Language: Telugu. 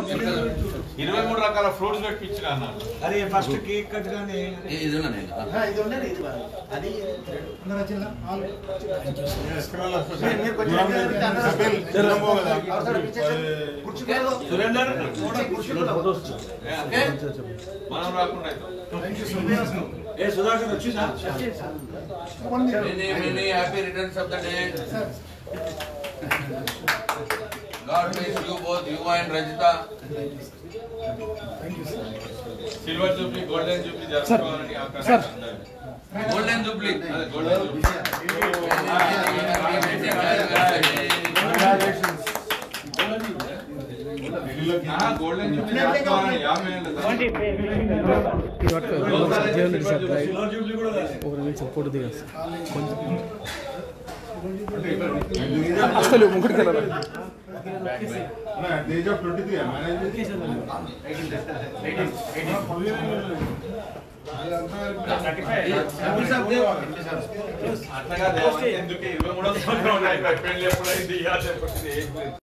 ఇరవై మూడు రకాల ఫ్రూట్స్ పెట్టించిన అన్నాడు అరే ఫస్ట్ కేక్ కట్ కానీ ఇది ఉన్నది కదా ఇది ఉండేది ఇది కాదు. అది సురేందర్ ఏ, మనం రాకుండా అవుతాం. ఏ సుధాకర్ వచ్చిందా many many happy returns of the day God bless you both you and Rajitha silver jubilee golden jubilee జరుపుకోవాలని ఆకాంక్ష గోల్డెన్ జూబ్లీ అదే గోల్డెన్ జూబ్లీ ఆ, గోల్డెన్ జూబ్లీ జరుపుకోవాలని యాభై ఏళ్ళ సిల్వర్ జూబ్లీ కూడా కాదు. అసలు ముగ్గురు కదా అట్లా కాదు ఎందుకు ఇరవై మూడో సంవత్సరం ఉన్నాయి పెళ్ళి ఎప్పుడైంది ఇయ్యాలి ఎప్పుడు